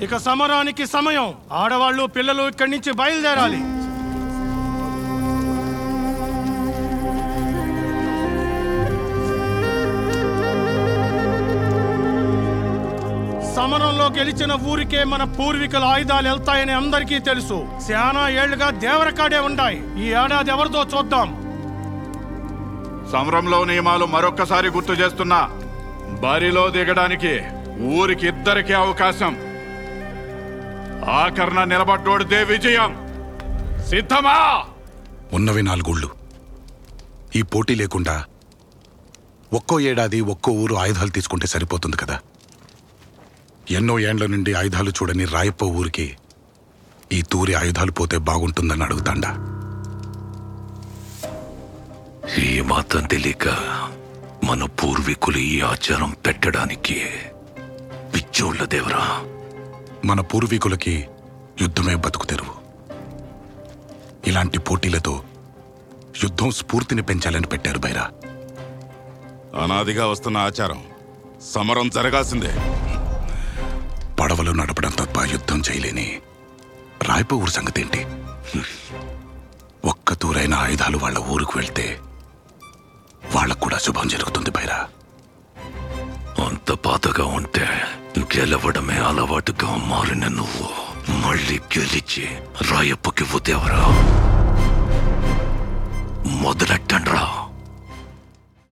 ఇక సమరానికి సమయం ఆడవాళ్ళు పిల్లలు ఇక్కడి నుంచి బయలుదేరాలి సమరంలో గెలిచిన ఊరికే మన పూర్వీకుల ఆయుధాలు వెళ్తాయని అందరికీ తెలుసు శానా ఏళ్లుగా దేవరకాడే ఉంటాయి ఈ ఏడాది ఎవరిదో చూద్దాం సమరంలో నియమాలు మరొక్కసారి గుర్తు చేస్తున్నా బరిలో దిగడానికి ఊరికి ఇద్దరికే అవకాశం ఆకరణ నిలబడ్డోడితే విజయం సిద్ధమా ఉన్నవి నాలుగూళ్ళు ఈ పోటీ లేకుండా ఒక్కో ఏడాది ఒక్కో ఊరు ఆయుధాలు తీసుకుంటే సరిపోతుంది కదా ఎన్నో ఏండ్ల నుండి ఆయుధాలు చూడని రాయప్ప ఊరికి ఈ తూరి ఆయుధాలు పోతే బాగుంటుందని అడుగుతాండా ఈ మాత్రం తెలియక మన పూర్వీకులు ఈ ఆచారం పెట్టడానికి పిచ్చోళ్ళ దేవరా మన పూర్వీకులకి యుద్ధమే బతుకు తెరువు ఇలాంటి పోటీలతో యుద్ధం స్ఫూర్తిని పెంచాలని పెట్టారు బైరా అనాదిగా వస్తున్న ఆచారం సమరం జరగాల్సిందే పడవలు నడపడం తప్ప యుద్ధం చేయలేని రాయప ఊరు సంగతి ఏంటి ఒక్క తూరైన ఆయుధాలు వాళ్ళ ఊరికి వెళ్తే వాళ్ళకు కూడా శుభం జరుగుతుంది బైరా అంత పాతగా ఉంటే గెలవడమే అలవాటుగా మారిన నువ్వు మళ్ళీ గెలిచి రాయప్పకి దేవరా మొదలెట్టండ్రా